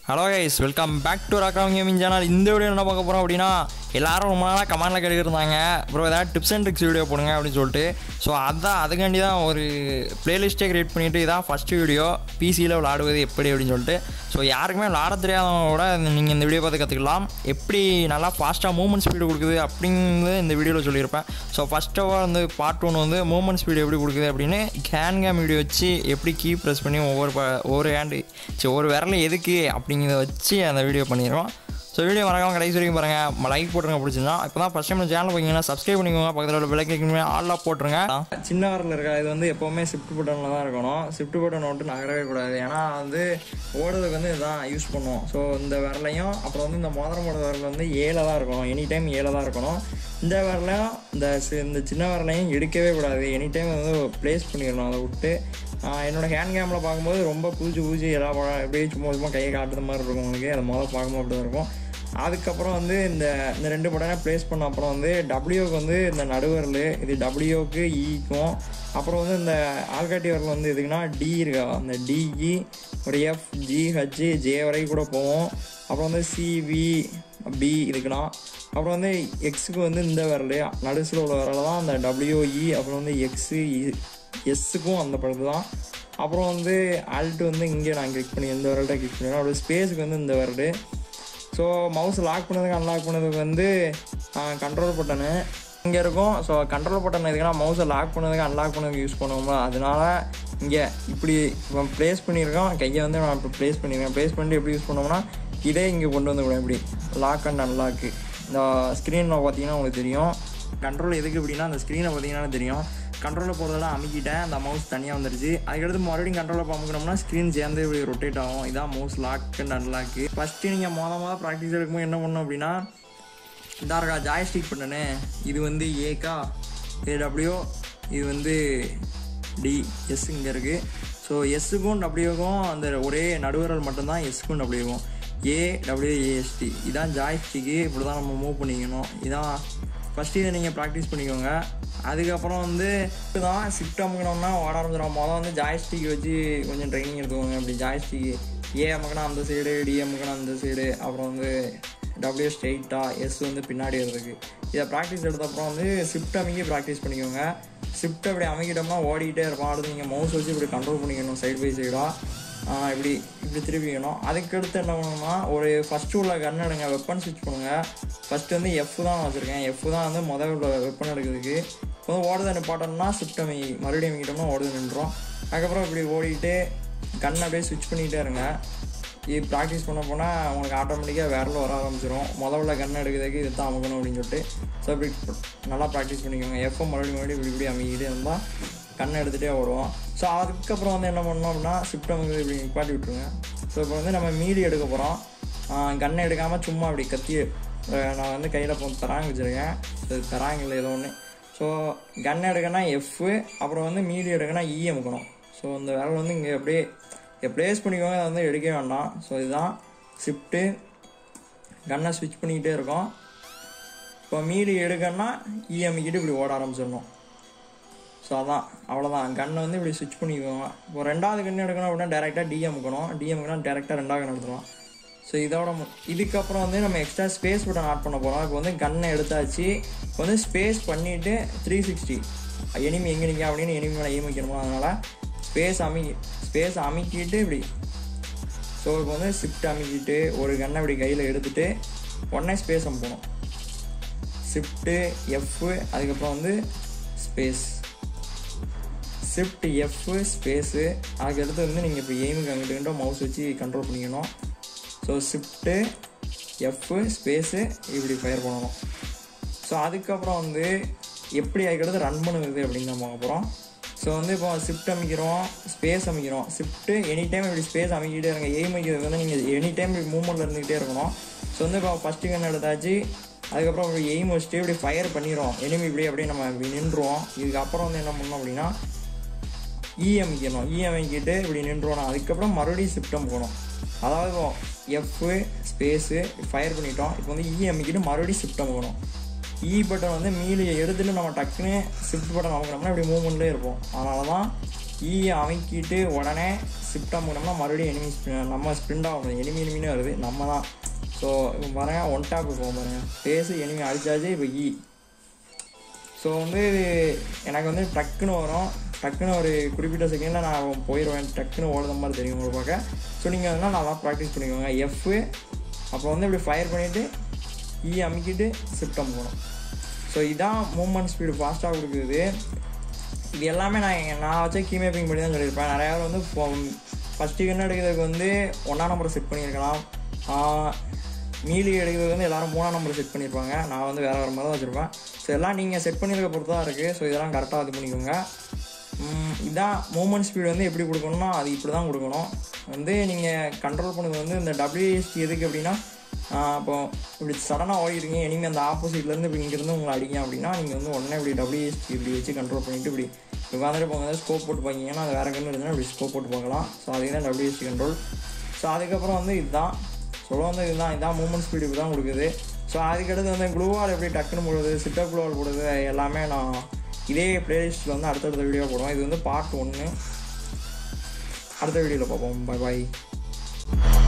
hello guys welcome back to Rockram gaming channel இந்த video என்ன பார்க்க போகிறோம் அப்படின்னா எல்லாரும் ரொம்ப நாளாக கமெண்டில் கேட்டுருந்தாங்க ப்ரோ ஏதாவது டிப்ஸ் அண்ட் ட்ரிக்ஸ் வீடியோ போடுங்க அப்படின்னு சொல்லிட்டு ஸோ அதான் அதுக்காண்டி தான் ஒரு பிளேலிஸ்ட்டே க்ரியேட் பண்ணிவிட்டு இதான் ஃபஸ்ட்டு வீடியோ பிசியில் விளாடுவது எப்படி அப்படின்னு சொல்லிட்டு ஸோ யாருக்குமே விளாட தெரியாதவங்க கூட நீங்கள் இந்த வீடியோ பார்த்து கற்றுக்கலாம் எப்படி நல்லா ஃபாஸ்ட்டாக மூவ்மெண்ட் ஸ்பீடு கொடுக்குது அப்படிங்கிறது இந்த வீடியோவில் சொல்லியிருப்பேன் ஸோ ஃபஸ்ட் ஆஃப் ஆல் வந்து பார்ட் ஒன் வந்து மூவ்மெண்ட் ஸ்பீடு எப்படி கொடுக்குது அப்படின்னு கேன் கேம் வீடியோ வச்சு எப்படி கீ ப்ரெஸ் பண்ணி ஒவ்வொரு ப ஒவ்வொரு ஹேண்டு சரி ஒரு விரல எதுக்கு அப்படிங்கிறத வச்சு அந்த வீடியோ பண்ணிடுவோம் ஸோ வீடியோ மறக்காம கடைசி வரைக்கும் பாருங்கள் லைக் போட்டுருங்க பிடிச்சிருந்தா இப்போ தான் ஃபஸ்ட் டைம் சேனல் பார்த்தீங்கன்னா சப்ஸ்கிரைப் பண்ணிக்கோங்க பக்கத்தில் உள்ள விலை கேட்கணுமே ஆல்லாக போட்டுருங்க சின்ன வரல இருக்கா இது வந்து எப்போவுமே ஷிஃப்ட் பட்டனில் தான் இருக்கணும் ஷிஃப்ட் பட்டன் விட்டு நகரவே கூடாது ஏன்னா வந்து ஓடுறதுக்கு வந்து இதுதான் யூஸ் பண்ணுவோம் ஸோ இந்த விரலையும் அப்புறம் வந்து இந்த மோதிரம் போடுற விரல் வந்து ஏழில் தான் இருக்கணும் எனி டைம் ஏழில் தான் இருக்கணும் இந்த விரலையும் இந்த சி- இந்த சின்ன விரலையும் எடுக்கவே கூடாது எனி டைம் வந்து ப்ளேஸ் பண்ணிடணும் அதை விட்டு ஆஹ் என்னோட ஹேண்ட் கேமில் பார்க்கும்போது ரொம்ப பூச்சி பூச்சி எல்லா பழம் எப்படியே சும்மா சும்மா கையை காட்டுற மாதிரி இருக்கும் உங்களுக்கு அதை முதல்ல பார்க்கும்போது அப்படி தான் இருக்கும் அதுக்கப்புறம் வந்து இந்த இந்த ரெண்டு பட்டனை ப்ளேஸ் பண்ண அப்புறம் வந்து டபிள்யூக்கு வந்து இந்த நடுவரல் இது டபிள்யூக்கு ஈக்கும் அப்புறம் வந்து இந்த ஆள்காட்டி வரல் வந்து எதுக்குன்னா டி இருக்கா அந்த டிஇ ஒரு எஃப் ஜி ஹச் ஜே வரைக்கும் கூட போவோம் அப்புறம் வந்து சிவி பி இதுக்குன்னா அப்புறம் வந்து எக்ஸுக்கு வந்து இந்த விரல் நடுசில் உள்ள விரல தான் அந்த டபிள்யூஇ அப்புறம் வந்து எக்ஸு எஸ்ஸுக்கும் அந்த படத்து தான் அப்புறம் வந்து ஆல்ட் வந்து இங்கே நான் கிளிக் பண்ணி எந்த விரல்ட்ட கிளிக் பண்ணி அப்புறம் ஸ்பேஸுக்கு வந்து இந்த விரல் ஸோ மவுஸ் லாக் பண்ணதுக்கு அன்லாக் பண்ணதுக்கு வந்து கண்ட்ரோல் பட்டனு இங்கே இருக்கும் ஸோ கண்ட்ரோல் பட்டன் எதுக்குன்னா மவுஸை லாக் பண்ணதுக்கு அன்லாக் பண்ணதுக்கு யூஸ் பண்ணுவோம்ல அதனால இங்கே இப்படி இப்போ ப்ளேஸ் பண்ணியிருக்கோம் கையை வந்து நான் இப்போ ப்ளேஸ் பண்ணியிருக்கேன் ப்ளேஸ் பண்ணிட்டு எப்படி யூஸ் பண்ணோம்னா இதே இங்கே கொண்டு வந்துவிடும் இப்படி லாக் அண்ட் அன்லாக்கு இந்த ஸ்க்ரீனில் பார்த்தீங்கன்னா உங்களுக்கு தெரியும் கண்ட்ரோல் எதுக்கு அப்படின்னா அந்த ஸ்க்ரீனை பார்த்தீங்கன்னா தெரியும் கண்ட்ரோலில் போகிறதெல்லாம் அமுக்கிட்டேன் அந்த மவுஸ் தனியாக வந்துருச்சு அதுக்கடுத்து மறுபடியும் கண்ட்ரோலில் அமுக்கணும்னா ஸ்க்ரீன் சேர்ந்து இப்படி ரொட்டேட் ஆகும் இதான் mouse lock and unlock first நீங்கள் மொதல் மொதல் ப்ராக்டிஸ் எடுக்கும்போது என்ன பண்ணணும் அப்படின்னா இதா இருக்கா ஜாய்ஸ்டிக் பண்ணனே இது வந்து ஏக்கா இது டபிள்யூ இது வந்து டி எஸ் இங்கே இருக்குது ஸோ எஸ்ஸுக்கும் டபிள்யூக்கும் அந்த ஒரே நடுவரல் மட்டும்தான் எஸ்ஸுக்கும் டபிள்யூக்கும் ஏ டபிள்யூஏஎஸ்டி இதான் ஜாய்ஸ்டிக்கு இப்படி தான் நம்ம மூவ் பண்ணிக்கணும் இதான் ஃபஸ்ட்டு இதை நீங்கள் ப்ராக்டிஸ் பண்ணிக்கோங்க அதுக்கப்புறம் வந்து தான் ஷிஃப்ட் அமுக்கணும்னா ஓட ஆரம்பிச்சிடும் மொதல் வந்து ஜாய்ஸ்டிக் வச்சு கொஞ்சம் ட்ரைனிங் எடுத்துக்கோங்க அப்படி ஜாய்ஸ்டிக் ஏ அமுக்கணும் அந்த சைடு டி அமுக்கணும் அந்த சைடு அப்புறம் வந்து டபிள்யூ ஸ்ட்ரெயிட்டாக எஸ் வந்து பின்னாடி வருதுக்கு இதை ப்ராக்டிஸ் எடுத்த அப்புறம் வந்து ஷிஃப்ட் அமைக்கி ப்ராக்டிஸ் பண்ணிக்கோங்க ஷிஃப்ட் அப்படி அமைக்கிட்டோம்னா ஓடிக்கிட்டே இருப்போம் அடுத்து நீங்கள் மவுஸ் வச்சு இப்படி கண்ட்ரோல் பண்ணிக்கணும் சைடு பை சைடாக இப்படி இப்படி திருப்பிக்கணும் அதுக்கடுத்து என்ன பண்ணணும்னா ஒரு ஃபஸ்ட்டு உள்ள கன் எடுங்க வெப்பன் ஸ்விட்ச் பண்ணுங்கள் ஃபஸ்ட்டு வந்து எஃப் தான் வச்சுருக்கேன் எஃப் தான் வந்து முதல் உள்ள வெப்பன் எடுக்கிறதுக்கு இப்போ வந்து ஓடுதை நிப்பாட்டோம்னா ஷிஃப்ட் அமைக்கி மறுபடியும் அமைக்கிட்டோம்னா ஓடுது நின்றோம் அதுக்கப்புறம் இப்படி ஓடிட்டு கண்ணை அப்படியே ஸ்விட்ச் பண்ணிகிட்டே இருங்க இது ப்ராக்டிஸ் பண்ண போனால் உங்களுக்கு ஆட்டோமேட்டிக்காக விரல் வர ஆரம்பிச்சிடும் முதல்ல கண் எடுக்கிறதுக்கு இது தான் அமுக்கணும் அப்படின்னு சொல்லிட்டு ஸோ இப்படி நல்லா ப்ராக்டிஸ் பண்ணிக்கோங்க எஃப்எம் மறுபடியும் மறுபடியும் இப்படி இப்படி அமைக்கிட்டே இருந்தால் கண் எடுத்துகிட்டே ஓடுவோம் ஸோ அதுக்கப்புறம் வந்து என்ன பண்ணோம் அப்படின்னா ஷிஃப்ட் அமுக்கு இப்படி நிப்பாட்டி விட்ருங்க ஸோ இப்போ வந்து நம்ம மீதி எடுக்க போகிறோம் கண்ணை எடுக்காமல் சும்மா அப்படி கத்தி அஹ் நான் வந்து கையில் இப்போ தராங்க வச்சுருக்கேன் அது தராங்க இல்லை ஏதோ ஒன்று ஸோ கன் எடுக்கனா எஃப்பு அப்புறம் வந்து மீதி எடுக்கனா இ அமுக்கணும் ஸோ இந்த விரல் வந்து இங்கே அப்படியே ப்ளேஸ் பண்ணிக்கோங்க அதை வந்து எடுக்க வேண்டாம் ஸோ இதுதான் ஷிஃப்ட்டு கன்னை ஸ்விட்ச் பண்ணிக்கிட்டே இருக்கோம் இப்போ மீதி எடுக்கணும்னா இஎம்கிட்ட இப்படி ஓட ஆரம்பிச்சிடணும் ஸோ அதான் அவ்வளோதான் கன்னை வந்து இப்படி ஸ்விட்ச் பண்ணிக்கோங்க இப்போ ரெண்டாவது கன்று எடுக்கணும் அப்படின்னா டேரெக்டாக டிஎம்க்கணும் டிஎம்க்குனா டேரெக்டாக ரெண்டாவது கன்று எடுத்துக்கலாம் ஸோ இதோட மு- இதுக்கப்புறம் வந்து நம்ம எக்ஸ்ட்ரா ஸ்பேஸ் பட்டன் ஆட் பண்ண போகிறோம் இப்போ வந்து கன்னை எடுத்தாச்சு இப்போ வந்து ஸ்பேஸ் பண்ணிவிட்டு த்ரீ சிக்ஸ்டி எனிமி எங்கே நிற்க அப்படின்னு எனிமி மேலே எய்ம் வைக்கணுமோ அதனால் ஸ்பேஸ் அமி ஸ்பேஸ் அமுக்கிட்டு இப்படி ஸோ இப்போ வந்து ஷிஃப்ட் அமுக்கிட்டு ஒரு கன்னை இப்படி கையில் எடுத்துட்டு உடனே ஸ்பேஸ் அமுக்கணும் ஷிஃப்ட்டு எஃப்பு அதுக்கப்புறம் வந்து ஸ்பேஸ் ஷிஃப்ட் எஃப்பு ஸ்பேஸு அதுக்கடுத்து வந்து நீங்கள் இப்போ எய்முக்கு அங்கிட்டு மவுஸ் வச்சு கண்ட்ரோல் பண்ணிக்கணும் ஸோ ஷிஃப்ட்டு எஃப்பு ஸ்பேஸு இப்படி ஃபயர் பண்ணணும் ஸோ அதுக்கப்புறம் வந்து எப்படி அதுக்கடுத்து ரன் பண்ணுறது அப்படின்னு நம்ம பார்க்க போகிறோம் ஸோ வந்து இப்போ ஷிஃப்ட் அமைக்கிறோம் ஸ்பேஸ் அமைக்கிறோம் ஷிஃப்ட்டு எனி டைம் இப்படி ஸ்பேஸ் அமைக்கிட்டே இருங்க எய்ம் வைக்கிறது வந்து நீங்கள் எனி டைம் இப்படி மூவ்மெண்ட்டில் இருந்துகிட்டே இருக்கணும் ஸோ வந்து இப்போ ஃபஸ்ட்டு கன் எடுத்தாச்சு அதுக்கப்புறம் இப்படி எய்ம் வச்சுட்டு இப்படி ஃபயர் பண்ணிடுவோம் எனிமி இப்படி அப்படியே நம்ம இப்படி நின்றுவோம் இதுக்கப்புறம் வந்து என்ன பண்ணோம் அப்படின்னா இ அமைக்கணும் இ அமைக்கிட்டு இப்படி நின்றுவோம் அதுக்கப்புறம் மறுபடியும் ஷிஃப்ட் போகணும் அதாவது எஃப்பு ஸ்பேஸு ஃபயர் பண்ணிட்டோம் இப்போ வந்து இ அமைக்கிட்டு மறுபடியும் ஷிஃப்ட் அமுக்கணும் இ பட்டன் வந்து மீலி எடுத்துட்டு நம்ம டக்குன்னு ஷிஃப்ட் பட்டன் அமுக்கணும்னா இப்படி மூவ்மெண்ட்லேயே இருப்போம் அதனால தான் ஈயை அமைக்கிட்டு உடனே ஷிஃப்ட் அமுக்கணும்னா மறுபடியும் எனிமி நம்ம ஸ்ப்ரிண்ட் ஆகணும் எனிமி எனிமின்னு வருது நம்ம தான் ஸோ இப்போ பாருங்க ஒன் டாப்பு போகும் பாருங்க பேஸு எனிமி அடிச்சாச்சு இப்போ இ ஸோ வந்து எனக்கு வந்து டக்குன்னு வரும் டக்குன்னு ஒரு குறிப்பிட்ட செகண்டில் நான் போயிடுவேன் டக்குன்னு ஓடுற மாதிரி தெரியும் உங்களுக்கு பார்க்க ஸோ நீங்கள் வந்து நல்லா ப்ராக்டிஸ் பண்ணிக்கோங்க எஃப்பு அப்புறம் வந்து இப்படி ஃபயர் பண்ணிவிட்டு ஈ அமுக்கிட்டு ஷிஃப்ட் அமுக்கணும் ஸோ இதான் மூவ்மெண்ட் ஸ்பீடு ஃபாஸ்ட்டாக கொடுக்குது இது எல்லாமே நான் எங்க- நான் வச்ச கீ மேப்பிங் பண்ணி தான் சொல்லியிருப்பேன் நிறையா பேர் வந்து ஃபஸ்ட்டு கன்று எடுக்கிறதுக்கு வந்து ஒன்றா நம்பர் செட் பண்ணியிருக்கலாம் ஆஹ் மீலி எடுக்கிறதுக்கு வந்து எல்லாரும் மூணாம் நம்பர் செட் பண்ணியிருப்பாங்க நான் வந்து வேறு வேறு மாதிரி தான் வச்சுருப்பேன் ஸோ எல்லாம் நீங்கள் செட் பண்ணியிருக்க பொறுத்து தான் இருக்குது ஸோ இதெல்லாம் கரெக்டாக இது பண்ணிக்கோங்க உம், இதான் மூமெண்ட் ஸ்பீடு வந்து எப்படி கொடுக்கணும்னா அது இப்படி தான் கொடுக்கணும் வந்து நீங்கள் கண்ட்ரோல் பண்ணது வந்து இந்த WSD எதுக்கு அப்படின்னா ஆஹ் இப்போ இப்படி சடனாக ஓடிடுங்க இனிமேல் அந்த ஆப்போசிட்லேருந்து இப்படி இங்கேருந்து உங்களை அடிங்க அப்படின்னா நீங்கள் வந்து உடனே இப்படி WSD இப்படி வச்சு கண்ட்ரோல் பண்ணிவிட்டு இப்படி உட்காந்துட்டு போங்க ஸ்கோப் போட்டு பார்த்தீங்கன்னா அது வேறு கண்ணு இருந்துச்சுன்னா இப்படி ஸ்கோப் போட்டு பார்க்கலாம் ஸோ அதுக்கு தான் WSD கண்ட்ரோல் ஸோ அதுக்கப்புறம் வந்து இதுதான் சொல்ல வந்து இதுதான் இதான் மூமெண்ட் ஸ்பீடு இப்படி தான் கொடுக்குது ஸோ அதுக்கடுத்து வந்து க்ளூவால் எப்படி டக்குன்னு போடுறது சிட்டப் க்ளூவால் போடுறது எல்லாமே நான் இதே பிளேலிஸ்ட்டில் வந்து அடுத்தடுத்த வீடியோ போடுவேன் இது வந்து பார்ட் ஒன்று அடுத்த வீடியோவில் பார்ப்போம் பை பாய்